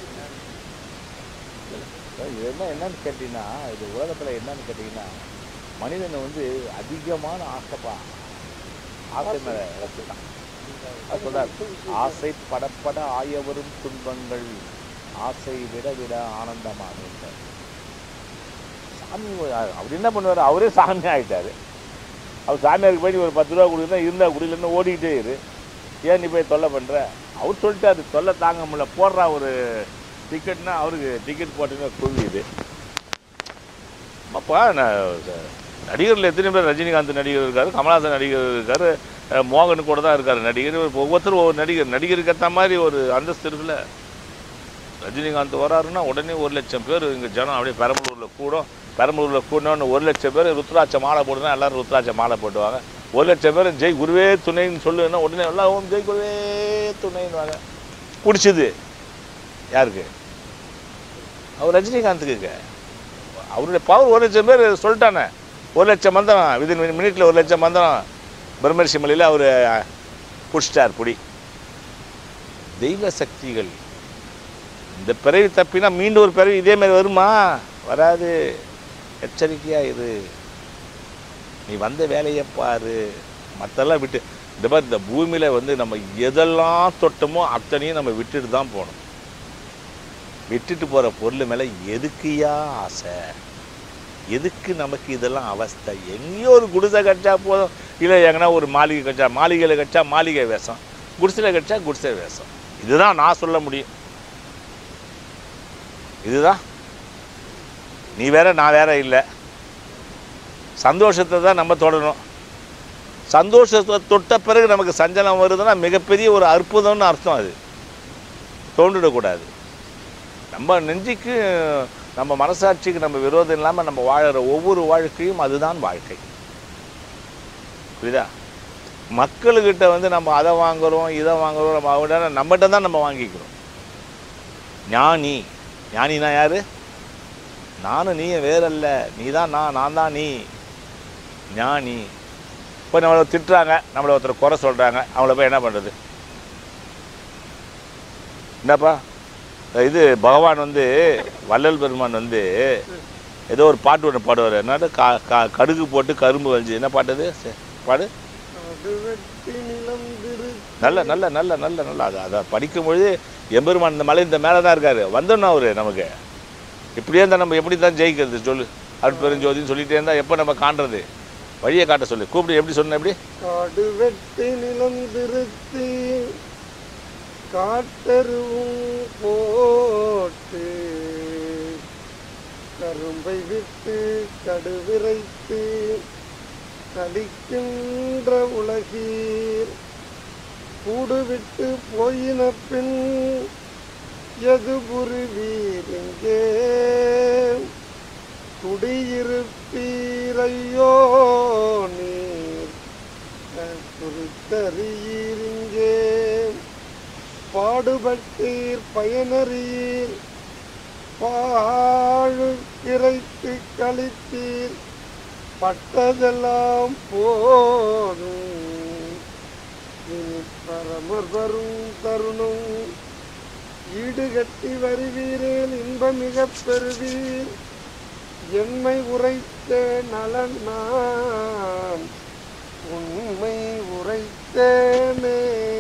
Speaker 2: இது என்ன என்னன்னு கேட்டிங்கன்னா இது உலகத்தில் என்னன்னு கேட்டிங்கன்னா மனிதனை வந்து அதிகமான ஆசைப்பா ஆசை மேலே வச்சுட்டான் அது சொல்றார் ஆசை படப்பட ஆயவரும் துன்பங்கள் ஆசை விட விட ஆனந்தமாக சாமி அவர் என்ன பண்ணுவார் அவரே சாமி ஆகிட்டாரு அவர் சாமியாருக்கு போய் நீ ஒரு பத்து ரூபா கொடுக்குறா இருந்தா குடியிலேருந்து ஓடிக்கிட்டே இரு ஏன் நீ போய் தொல்லை பண்ணுற அவர் சொல்லிட்டாரு தொல்லை தாங்க முடியல போடுறா ஒரு டிக்கெட்னா அவருக்கு டிக்கெட் போட்டுன்னு குவியுது அப்பா நான் ச- நடிகர்ல எத்தனை பேர் ரஜினிகாந்த் நடிகர் இருக்காரு கமல்ஹாசன் நடிகர் இருக்காரு அஹ் மோகன் கூட தான் இருக்காரு நடிகர் ஒவ்வொருத்தரும் ஒவ்வொரு நடிகர் நடிகருக்கு ஏற்ற மாதிரி ஒரு அந்தஸ்து இருக்குல்ல ரஜினிகாந்த் வராருன்னா உடனே ஒரு லட்சம் பேர் இங்கே ஜனம் அப்படியே பெரம்பலூரில் கூடும் பெரம்பலூரில் கூடணும்னு ஒரு லட்சம் பேர் ருத்ராட்ச மாலை போடுனா எல்லாரும் ருத்ராட்ச மாலை போட்டுவாங்க ஒரு லட்சம் பேர் ஜெய் குருவே துணைன்னு சொல்லுன்னா உடனே எல்லாம் ஓம் ஜெய் குருவே துணைன்னு வாங்க பிடிச்சது யாருக்கு அவர் ரஜினிகாந்துக்குங்க அவருடைய பவர் ஒரு லட்சம் பேர் சொல்லிட்டானே ஒரு லட்சம் மந்திரம் விதின் மினிட்ல ஒரு லட்சம் மந்திரம் பிரம்மரிஷி மலையில் அவர் பிடிச்சிட்டார் புடி தெய்வ சக்திகள் இந்த பிறவி தப்பினா மீண்டும் ஒரு பிறவி இதே மாதிரி வருமா வராது எச்சரிக்கையா இரு நீ வந்த வேலையை பாரு மற்றெல்லாம் விட்டு இந்த மாதிரி இந்த பூமியில் வந்து நம்ம எதெல்லாம் தொட்டமோ அத்தனையும் நம்ம விட்டுட்டு தான் போகணும் விட்டுட்டு போகிற பொருள் மேலே எதுக்குயா ஆசை எதுக்கு நமக்கு இதெல்லாம் அவஸ்தை எங்கேயோ ஒரு குடிசை கட்டா போதும் இல்லை எங்கன்னா ஒரு மாளிகை கட்டா மாளிகையில் கட்டா மாளிகை வேஷம் குடிசையில் கட்டா குடிசை வேஷம் இதுதான் நான் சொல்ல முடியும் இதுதான் நீ வேற நான் வேற இல்லை சந்தோஷத்தை தான் நம்ம தொடரணும் சந்தோஷத்தை தொட்ட பிறகு நமக்கு சஞ்சலம் வருதுன்னா மிகப்பெரிய ஒரு அற்புதம்னு அர்த்தம் அது தோன்றிடக்கூடாது நம்ம நெஞ்சுக்கு நம்ம மனசாட்சிக்கு நம்ம விரோதம் இல்லாமல் நம்ம வாழற ஒவ்வொரு வாழ்க்கையும் அதுதான் வாழ்க்கை புரியுதா மக்களுக்கிட்ட வந்து நம்ம அதை வாங்குறோம் இதை வாங்குறோம் நம்ம அவங்க நம்மகிட்ட தான் நம்ம வாங்கிக்கிறோம் ஞானி ஞானினா யாரு நானும் நீயும் வேறல்ல நீ தான் நான் நான் தான் நீ ஞானி இப்போ நம்மளை திட்டுறாங்க நம்மளை ஒருத்தர் குறை சொல்கிறாங்க அவங்கள போய் என்ன பண்ணுறது என்னப்பா இது பகவான் வந்து வள்ளல் பெருமான் வந்து ஏதோ ஒரு பாட்டு ஒன்று பாடுவார் என்னது கா கா கடுகு போட்டு கரும்பு வலிஞ்சு என்ன பாட்டு அது சரி, பாடு
Speaker 4: அது வெட்டி நிலம் திரு
Speaker 2: நல்ல நல்ல நல்ல நல்ல நல்ல அது அதை படிக்கும் பொழுது எம்பெருமான் இந்த மலை இந்த மேலே தான் இருக்காரு வந்தோன்னா அவரு நமக்கு இப்படியே இருந்தால் நம்ம எப்படி தான் ஜெயிக்கிறது சொல்லு அருட்பெருஞ்சோதின்னு சொல்லிட்டே இருந்தால் எப்போ நம்ம காண்றது வழியை காட்ட சொல்லு கூப்பிட்டு எப்படி சொன்ன எப்படி
Speaker 4: காடு வெட்டி நிலம் திருத்தி காட்டருவும் போட்டு கரும்பை விட்டு கடுவிரைத்து கழிக்கின்ற உலகீர் கூடு விட்டு போயின பின் எது புரிவீரிங்கே குடியிருப்பீரையோ நீர் குறித்தறியீரிங்கே பாடுபட்டீர் பயனறியீர் பாழு இறைத்து கழித்தீர் பட்டதெல்லாம் போதும் இனி பரமர் வரும் தருணம் ஈடுகட்டி வருவீரேல் இன்பம் மிகப் பெறுவீர் என்மை உரைத்த நலன் நான் உண்மை உரைத்தேனே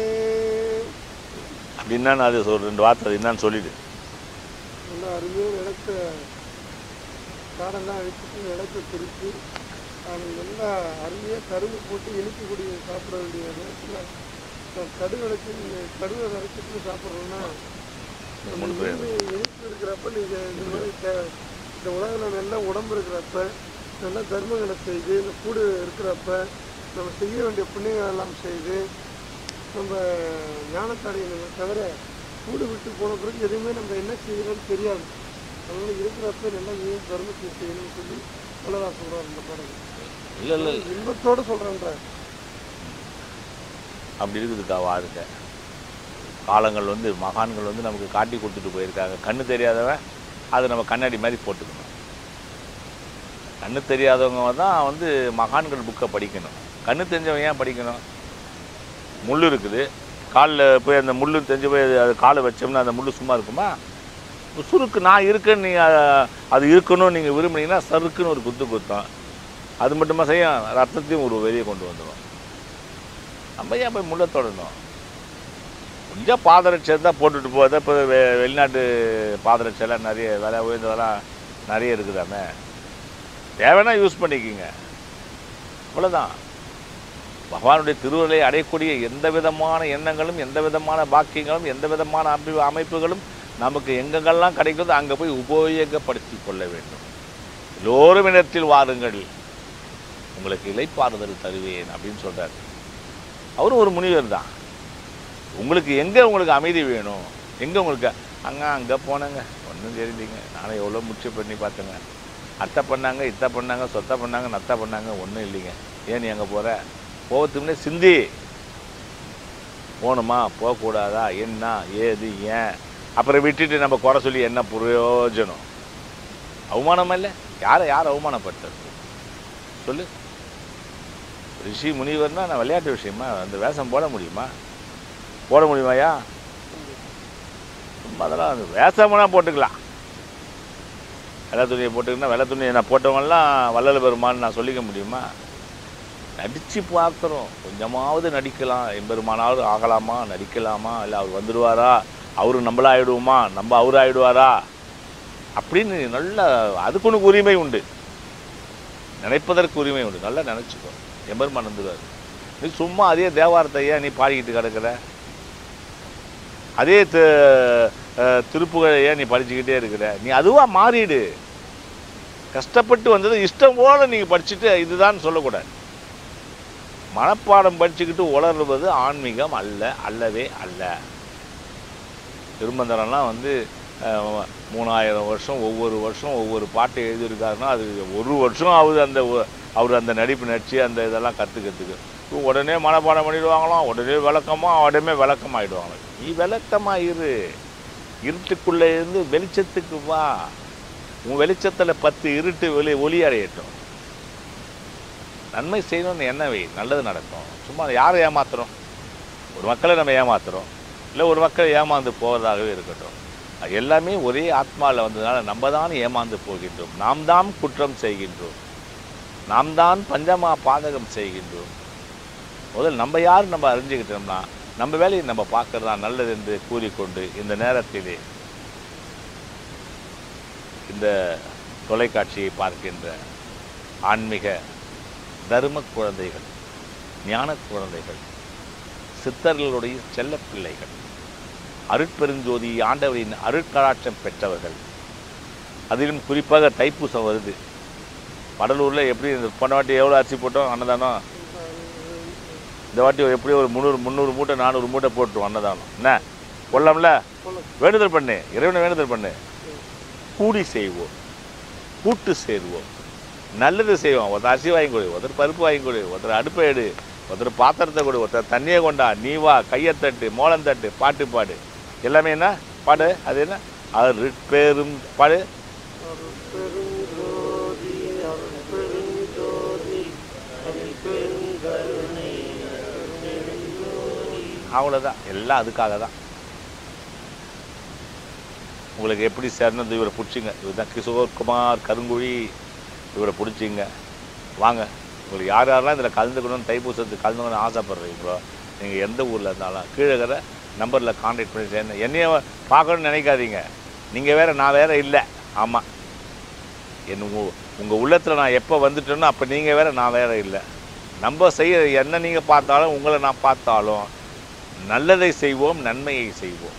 Speaker 2: அப்படி என்னன்னு அது சொல் ரெண்டு வார்த்தை அது என்னன்னு சொல்லிடு
Speaker 4: நல்ல அருமையாக நிலத்த காடெல்லாம் அழிச்சிட்டு நிலத்தை திருப்பி அது நல்லா அருமையாக கரும்பு போட்டு இனிக்கக்கூடிய சாப்பிட வேண்டிய நேரத்தில் நான் கடு விளக்கு நீங்கள் கடுவை விளக்கிட்டு சாப்பிட்றோன்னா
Speaker 2: மூணு பேர்.
Speaker 4: இனிப்பு இருக்கிறப்ப நீங்கள் இந்த மாதிரி த- இந்த உலகில் நல்ல உடம்பு இருக்கிறப்ப நல்ல தர்மங்களை செய்து இந்த கூடு இருக்கிறப்ப நம்ம செய்ய வேண்டிய புண்ணியங்கள் எல்லாம் செய்து நம்ம ஞானத்தை அடையணுமே தவிர கூடு விட்டு போன பிறகு எதுவுமே நம்ம என்ன செய்யணும்னு தெரியாது அதனால இருக்கிறப்ப நல்லா ஏன் தர்மத்தை செய்யணும்னு சொல்லி நல்லதாக சொல்கிறார் இந்த பாடல்
Speaker 2: இல்லை இல்லை
Speaker 4: இன்பத்தோடு சொல்கிறேன்ற
Speaker 2: அப்படி இருக்குதுக்கா வாழ்க்கை காலங்கள் வந்து மகான்கள் வந்து நமக்கு காட்டி கொடுத்துட்டு போயிருக்காங்க கண்ணு தெரியாதவன் அது நம்ம கண்ணாடி மாதிரி போட்டுக்கணும் கண்ணு தெரியாதவங்க தான் வந்து மகான்கள் புக்கை படிக்கணும் கண்ணு தெரிஞ்சவன் ஏன் படிக்கணும் முள் இருக்குது காலில் போய் அந்த முள்ளு தெரிஞ்சு போய் அது- அது காலை வச்சோம்னா அந்த முள் சும்மா இருக்குமா சுருக்கு நான் இருக்கேன்னு நீங்கள் அது இருக்கணும்னு நீங்கள் விரும்புனீங்கன்னா சறுக்குன்னு ஒரு குத்து குத்தம் அது மட்டுமா செய்யும் ரத்தத்தையும் ஒரு வெளியே கொண்டு வந்துடும் நம்ம ஏன் போய் முள்ள தொடணும் கொஞ்சம் பாதரட்சை தான் போட்டுட்டு போதா இப்போ வெ வெளிநாட்டு பாதரட்சைலாம் நிறைய விலை உயர்ந்ததெல்லாம் நிறைய இருக்குதாமே தேவைன்னா யூஸ் பண்ணிக்கிங்க அவ்வளோதான் பகவானுடைய திருவருளை அடையக்கூடிய எந்த விதமான எண்ணங்களும் எந்த விதமான பாக்கியங்களும் எந்த விதமான அமை அமைப்புகளும் நமக்கு எங்கெங்கெல்லாம் கிடைக்குதோ அங்கே போய் உபயோகப்படுத்தி கொள்ள வேண்டும் எல்லோரும் இடத்தில் வாருங்கள் உங்களுக்கு இலைப்பாறுதல் தருவேன் அப்படின்னு சொல்றாரு அவரும் ஒரு முனிவர் தான் உங்களுக்கு எங்கே உங்களுக்கு அமைதி வேணும் எங்கே உங்களுக்கு அங்கே அங்கே போனேங்க ஒன்றும் தெரியலைங்க நானும் எவ்வளோ முயற்சி பண்ணி பார்த்தேங்க அத்தை பண்ணாங்க இத்தை பண்ணாங்க சொத்தை பண்ணாங்க நத்தை பண்ணாங்க ஒன்றும் இல்லைங்க ஏன் நீ அங்கே போகிற போகிறதுக்கு முன்னே சிந்தி போகணுமா போகக்கூடாதா என்ன ஏது ஏன் அப்புறம் விட்டுட்டு நம்ம குறை சொல்லி என்ன பிரயோஜனம் அவமானமா இல்லை யாரை யார் அவமானப்பட்டது சொல்லு ரிஷி முனிவர்னா நான் விளையாட்டு விஷயமா அந்த வேஷம் போட முடியுமா போட முடியுமாயா சும்மா அதெல்லாம் அந்த வேஷம்னா போட்டுக்கலாம் வெள்ளை துணியை போட்டுக்கினா வெள்ளை துணியை நான் போட்டவங்கலாம் வள்ளல் பெருமான்னு நான் சொல்லிக்க முடியுமா நடித்து பார்க்குறோம் கொஞ்சமாவது நடிக்கலாம் எம்பெருமானாவது ஆகலாமா நடிக்கலாமா இல்லை அவர் வந்துடுவாரா அவரு நம்மளா ஆயிடுவோமா நம்ம அவர் ஆயிடுவாரா அப்படின்னு நல்ல அதுக்கு உனக்கு உரிமை உண்டு நினைப்பதற்கு உரிமை உண்டு நல்லா நினச்சிக்கோ எம்பெருமான் வந்துடுவார் நீ சும்மா அதே தேவாரத்தை ஏன் நீ பாடிக்கிட்டு கிடக்குற அதே தி- அஹ், திருப்புகழை ஏன் நீ படிச்சுக்கிட்டே இருக்கிற நீ அதுவாக மாறிடு கஷ்டப்பட்டு வந்தது இஷ்டம் போல நீங்கள் படிச்சுட்டு இதுதான் சொல்லக்கூடாது மனப்பாடம் படிச்சுக்கிட்டு உளறுவது ஆன்மீகம் அல்ல அல்லவே அல்ல திருமந்திரம்லாம் வந்து அஹ், மூணாயிரம் வருஷம் ஒவ்வொரு வருஷம் ஒவ்வொரு பாட்டு எழுதியிருக்காருன்னா அது ஒரு வருஷம் ஆகுது அந்த ஒ- அவர் அந்த நடிப்பு நடிச்சு அந்த இதெல்லாம் கற்றுக்கிறதுக்கு உடனே மனப்பாடம் பண்ணிடுவாங்களாம் உடனே விளக்கமாக உடனே விளக்கமாயிடுவாங்க நீ விளக்கமாக இரு இருட்டுக்குள்ளே இருந்து வெளிச்சத்துக்கு வா உன் வெளிச்சத்தில் பத்து இருட்டு வெளி ஒளி அடையட்டும் நன்மை செய்யணும்னு என்ன வை நல்லது நடக்கும் சும்மா யாரை ஏமாத்துறோம் ஒரு மக்களை நம்ம ஏமாத்துறோம் இல்லை ஒரு மக்களை ஏமாந்து போவதாகவே இருக்கட்டும் அது எல்லாமே ஒரே ஆத்மாவில் வந்ததுனால நம்ம தான் ஏமாந்து போகின்றோம் நாம் தான் குற்றம் செய்கின்றோம் நாம் தான் பஞ்சமா பாதகம் செய்கின்றோம் முதல் நம்ம யார் நம்ம அறிஞ்சுக்கிட்டோம்னா நம்ம வேலையை நம்ம பார்க்கறது தான் நல்லது என்று கூறிக்கொண்டு இந்த நேரத்திலே இந்த தொலைக்காட்சியை பார்க்கின்ற ஆன்மீக தர்ம குழந்தைகள் ஞான குழந்தைகள் சித்தர்களுடைய செல்ல பிள்ளைகள் அருட்பெருஞ்சோதி ஆண்டவரின் அருட்கடாட்சம் பெற்றவர்கள் அதிலும் குறிப்பாக தைப்பூசம் வருது வடலூரில் எப்படி இந்த போன வாட்டி எவ்வளோ அரிசி போட்டோம் அன்னதானம் இந்த வாட்டி எப்படி ஒரு முந்நூறு முந்நூறு மூட்டை நானூறு மூட்டை போட்டுரும் அன்னதானம் என்ன கொள்ளம்ல வேண்டுதல் பண்ணு இறைவனை வேண்டுதல் பண்ணு கூடி செய்வோம் கூட்டு சேருவோம் நல்லது செய்வோம் ஒருத்தர் அரிசி வாங்கி கொடு ஒருத்தர் பருப்பு வாங்கி கொடு ஒருத்தர் அடுப்பை எடு ஒருத்தர் பாத்திரத்தை கொடு ஒருத்தர் தண்ணியை கொண்டா நீ வா கையை தட்டு மோளம் தட்டு பாட்டு பாடு எல்லாமே என்ன பாடு அது என்ன அருட்பெரும் பாடு
Speaker 4: அருட்பெருஞ்சோதி அருட்பெருஞ்சோதி அருட்பெருங்கருணை
Speaker 2: அவ்வளோதான் எல்லாம் அதுக்காக தான் உங்களுக்கு எப்படி சேர்ந்தது இவரை பிடிச்சிங்க இவர் தான் கிஷோர் குமார் கருங்குழி இவரை பிடிச்சிங்க வாங்க உங்களுக்கு யார் யாரெல்லாம் இதில் கலந்துக்கணும்னு தைப்பூசத்துக்கு கலந்துக்கணும்னு ஆசைப்படுறீங்களோ நீங்கள் எந்த ஊரில் இருந்தாலும் கீழே இருக்கிற நம்பரில் காண்டாக்ட் பண்ணி சேர்ந்து என்னைய பார்க்கணும்னு நினைக்காதீங்க நீங்கள் வேற நான் வேற இல்லை ஆமாம் என் உங்கள் உங்கள் உள்ளத்தில் நான் எப்போ வந்துட்டேனோ அப்போ நீங்கள் வேற நான் வேற இல்லை நம்ம செய்ய என்ன நீங்கள் பார்த்தாலும் உங்களை நான் பார்த்தாலும் நல்லதை செய்வோம் நன்மையை செய்வோம்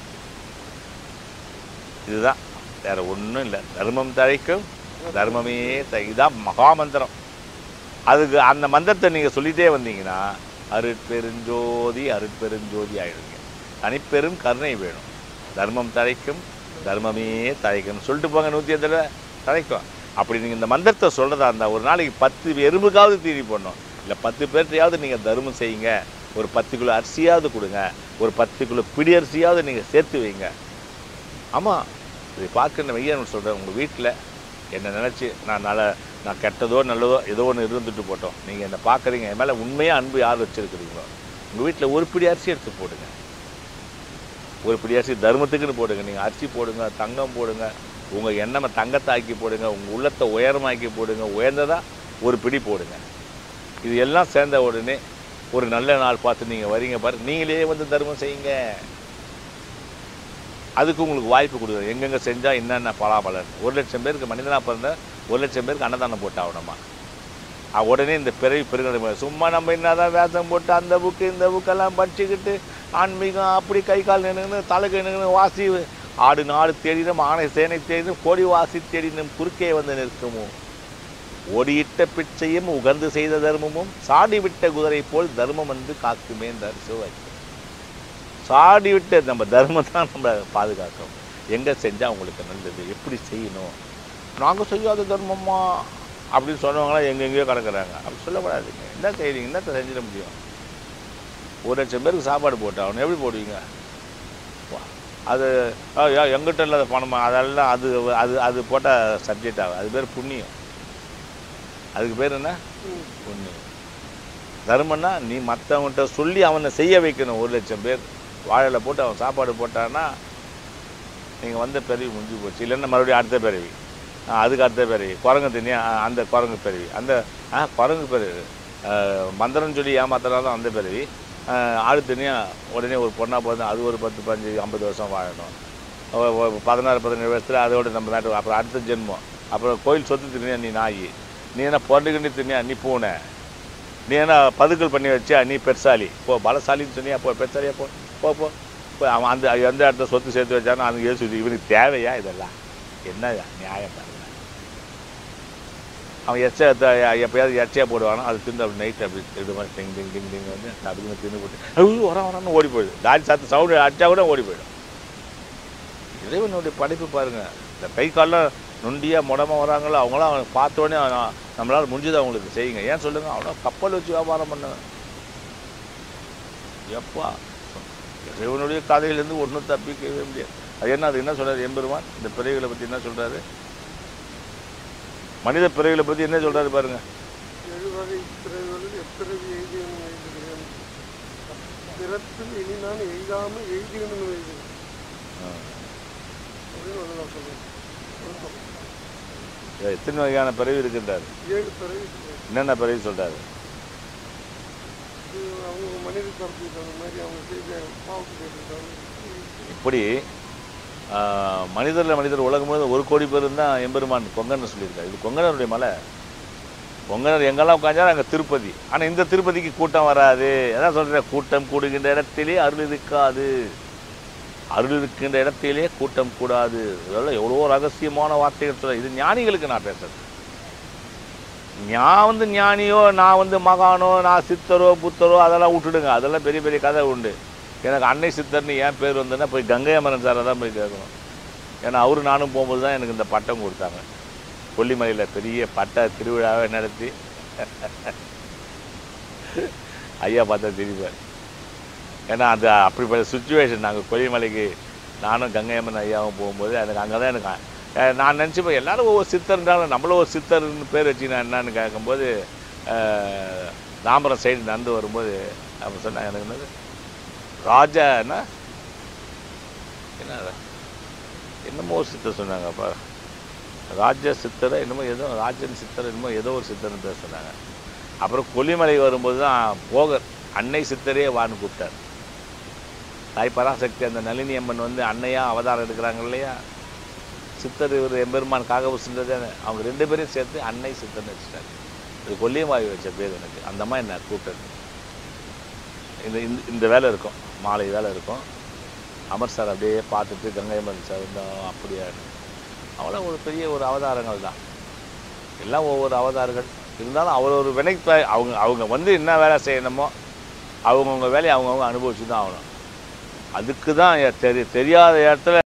Speaker 2: இதுதான் வேற ஒன்றும் இல்லை தர்மம் தழைக்கும் தர்மமே த இதுதான் மகாமந்திரம் அதுக்கு அந்த மந்திரத்தை நீங்கள் சொல்லிட்டே வந்தீங்கன்னா அருட்பெருஞ்சோதி அருட்பெருஞ்சோதி ஆயிடுங்க தனிப்பெரும் கருணை வேணும் தர்மம் தழைக்கும் தர்மமே தழைக்கும் சொல்லிட்டு போங்க நூற்றி எட்டில் தழைக்கும் அப்படி நீங்கள் இந்த மந்திரத்தை சொல்கிறதா இருந்தால் ஒரு நாளைக்கு பத்து எறும்புக்காவது தீரி போடணும் இல்லை பத்து பேர்ட்டையாவது நீங்கள் தர்மம் செய்யுங்க ஒரு பத்து கிலோ அரிசியாவது கொடுங்க ஒரு பத்து கிலோ பிடி அரிசியாவது நீங்கள் சேர்த்து வைங்க ஆமாம் இதை பார்க்குற மெய்யன் சொல்கிறேன் உங்கள் வீட்டில் என்னை நினச்சி நான் நல்ல நான் கெட்டதோ நல்லதோ ஏதோ ஒன்று இருந்துட்டு போட்டோம் நீங்கள் என்னை பார்க்குறீங்க என் மேலே உண்மையாக அன்பு யார் வச்சுருக்கிறீங்களோ உங்கள் வீட்டில் ஒரு பிடி அரிசி எடுத்து போடுங்க ஒரு பிடி அரிசி தர்மத்துக்குன்னு போடுங்க நீங்கள் அரிசி போடுங்க தங்கம் போடுங்க உங்கள் எண்ணமை தங்கத்தை ஆக்கி போடுங்க உங்கள் உள்ளத்தை உயரமாக்கி போடுங்க உயர்ந்ததா ஒரு பிடி போடுங்க இது எல்லாம் சேர்ந்த உடனே ஒரு நல்ல நாள் பார்த்து நீங்கள் வரீங்க பாருங்க நீங்களே வந்து தர்மம் செய்யுங்க அதுக்கு உங்களுக்கு வாய்ப்பு கொடுக்குறோம் எங்கெங்கே செஞ்சால் என்னென்ன பலாபலன் ஒரு லட்சம் பேருக்கு மனிதனாக பிறந்த ஒரு லட்சம் பேருக்கு அன்னதானம் போட்டு ஆகணுமா அஹ் உடனே இந்த பிறவி பெருங்கடை சும்மா நம்ம என்னதான் வேஷம் போட்டு அந்த புக்கு இந்த புக்கெல்லாம் படிச்சுக்கிட்டு ஆன்மீகம் அப்படி கை கால் நின்றுன்னு தலைக்கு நின்று வாசி ஆடு நாடு தேடினும் ஆணை சேனை தேடினும் கோடி வாசி தேடினும் குறுக்கே வந்து நிற்குமோ ஓடியிட்ட பிச்சையும் உகந்து செய்த தர்மமும் சாடி விட்ட குதிரை போல் தர்மம் வந்து காக்குமே சிவாய் சாடி விட்ட நம்ம தர்மம் தான் நம்மளை பாதுகாக்கும் எங்கே செஞ்சால் உங்களுக்கு நல்லது எப்படி செய்யணும் நாங்கள் செய்யாத தர்மமா அப்படின்னு சொன்னவங்களாம் எங்கெங்கேயோ கிடக்குறாங்க அப்படி சொல்லக்கூடாதுங்க என்ன செய்றீங்க என்னத்தை செஞ்சிட முடியும் ஒரு லட்சம் பேருக்கு சாப்பாடு போட்டாகணும் எப்படி போடுவீங்க வா. அது ஆ, யா, எங்கிட்ட இல்லாத பணமா அதெல்லாம் அது அது அது போட்டால் சப்ஜெக்ட் ஆகும் அது பேர் புண்ணியம் அதுக்கு பேர் என்ன புண்ணியம் தர்மம்னா நீ மற்றவன்கிட்ட சொல்லி அவனை செய்ய வைக்கணும் ஒரு லட்சம் பேர் வாழையில போட்டு அவன் சாப்பாடு போட்டான்னா நீங்கள் வந்த பிறவி முடிஞ்சு போச்சு இல்லைன்னா மறுபடியும் அடுத்த பிறவி ஆ, அதுக்கு அடுத்த பிறவி குரங்கு தனியா ஆ, அந்த குரங்கு பிறவி அந்த ஆ குரங்கு பிறவி ஆ, மந்திரம் சொல்லி ஏமாத்தினாலும் அந்த பிறவி ஆ, ஆடு தனியாக உடனே ஒரு பொண்ணாக பிறந்து அது ஒரு பத்து பதினஞ்சு ஐம்பது வருஷம் வாழணும் ஒ- ஒ- பதினாறு பதினேழு வருஷத்தில் அதோட நம்ம நாட்டு அப்புறம் அடுத்த ஜென்மம் அப்புறம் கோயில் சொத்து தினியா நீ நாய் நீ என்ன பொண்ணுக்குன்னு தினியா நீ பூனை நீ என்ன பதுக்கல் பண்ணி வச்சியா நீ பெருசாலி போ பலசாலின்னு சொன்னியா போ பெருசாலியா போ போ போ போ அவன் அந்த எந்த இடத்த சொத்து சேர்த்து வச்சானோ அது ஏசு இவனுக்கு தேவையா இதெல்லாம் என்ன நியாயம் பாருங்க அவன் எச்ச எப்பயாவது எச்சையாக போடுவானோ அது தின்னு அப்படி நைட் அப்படி இது மாதிரி டிங் டிங் டிங் டிங் வந்து அப்படின்னு தின்னு போட்டு ஐயோ வரான் வரான்னு ஓடி போயிடும் டாடி சாத்து சவுண்டு அடிச்சா கூட ஓடி போயிடும் இறைவனுடைய படைப்பு பாருங்க இந்த கை காலில் நொண்டியாக முடமா வராங்களோ அவங்களாம் அவனை பார்த்த உடனே அவன் நம்மளால் முடிஞ்சதை அவங்களுக்கு செய்யுங்க ஏன் சொல்லுங்க அவனா கப்பல் வச்சு வியாபாரம் பண்ணுங்க எப்பா இறைவனுடைய கதையிலேருந்து ஒன்றும் தப்பிக்கவே முடியாது அது என்ன அது என்ன சொல்றாரு எம்பெருமான் இந்த பிறவிகளை பற்றி என்ன சொல்றாரு மனித பிறவிகளை பற்றி என்ன சொல்றாரு பாருங்க
Speaker 4: எழுவகை பிறவிகளில் எப்பிறவி எய்தியனும் எழுதுகிறேன் பிறப்பில் இனி நான் எய்தாமல் எழுதியனும் எழுதுகிறேன்
Speaker 2: ஆ.
Speaker 4: அப்படின்னு வந்து நான் சொல்லுவேன் வணக்கம்.
Speaker 2: எத்தனை வகையான பிறவி இருக்கின்றாரு
Speaker 4: ஏழு பிறவி சொல்றேன்.
Speaker 2: என்னென்ன பிறவி சொல்றாரு
Speaker 4: இது அவங்க மனித தரப்புக்கு தகுந்த மாதிரி அவங்க செய்த பாவத்துக்கு கேட்டிருக்காங்க
Speaker 2: இப்படி ஆஹ், மனிதர்ல மனிதர் உலகம் முழுவதும் ஒரு கோடி பேர் தான் எம்பெருமான் கொங்கன்னு சொல்லியிருக்காரு இது கொங்கனருடைய மலை கொங்கனர் எங்கெல்லாம் உட்காந்தாலும் அங்கே திருப்பதி ஆனால் இந்த திருப்பதிக்கு கூட்டம் வராது அதான் சொல்கிறேன் கூட்டம் கூடுகின்ற இடத்திலே அருள் இருக்காது அருள் இருக்கின்ற இடத்திலே கூட்டம் கூடாது இதெல்லாம் எவ்வளோ ரகசியமான வார்த்தைகள் சொல்ல இது ஞானிகளுக்கு நான் பேசுறது நான் வந்து ஞானியோ நான் வந்து மகானோ நான் சித்தரோ புத்தரோ அதெல்லாம் விட்டுடுங்க அதெல்லாம் பெரிய பெரிய கதை உண்டு எனக்கு அன்னை சித்தர்னு ஏன் பேர் வந்ததுன்னா போய் கங்கை அமரன் சாரை தான் போய் கேட்கணும் ஏன்னா அவரு நானும் போகும்போது தான் எனக்கு இந்த பட்டம் கொடுத்தாங்க கொல்லிமலையில் பெரிய பட்ட திருவிழாவை நடத்தி ஐயா பார்த்தா தெரிவார் ஏன்னா அந்த அப்படிப்பட்ட சுச்சுவேஷன் நாங்கள் கொல்லிமலைக்கு நானும் கங்கையம்மன் ஐயாவும் போகும்போது எனக்கு அங்கே தான் எனக்கு அஹ், நான் நினச்சிப்பேன் எல்லாரும் ஒவ்வொரு சித்தர்ன்றாலும் நம்மளும் ஒரு சித்தர்னு பேர் வச்சு நான் என்னன்னு கேட்கும்போது அஹ், தாம்பரம் சைடு நடந்து வரும்போது அப்போ சொன்னாங்க எனக்கு என்னது ராஜா என்ன என்ன அது? என்னமோ ஒரு சித்தர் சொன்னாங்க அப்போ ராஜ சித்தரை என்னமோ ஏதோ ராஜன் சித்தர் என்னமோ ஏதோ ஒரு சித்தர்னு பேர் சொன்னாங்க அப்புறம் கொல்லிமலை வரும்போது தான் போகர் அன்னை சித்தரே வான்னு கூப்பிட்டார் தாய் பராசக்தி அந்த நளினி அம்மன் வந்து அன்னையா அவதாரம் எடுக்கிறாங்க இல்லையா சித்தர் இவர் எம்பெருமான் காகபுசுன்றது அவங்க ரெண்டு பேரையும் சேர்த்து அன்னை சித்தர்னு வச்சுட்டாங்க இது கொல்லியமாய் வச்ச பேர் எனக்கு அந்த அம்மா என்ன கூப்பிட்டது இந்த இந்த- இந்த வேலை இருக்கும் மாலை வேலை இருக்கும் அமர் சார் அப்படியே பார்த்துட்டு கங்கையம்மன் சார் இருந்தோம் அப்படியா அவ்வளோ ஒரு பெரிய ஒரு அவதாரங்கள் தான் எல்லாம் ஒவ்வொரு அவதாரங்கள் இருந்தாலும் அவர் ஒரு வினை அவங்க அவங்க வந்து என்ன வேலை செய்யணுமோ அவங்கவுங்க வேலையை அவங்கவுங்க அனுபவிச்சு தான் ஆகணும் அதுக்கு தான் தெரி தெரியாத இடத்துல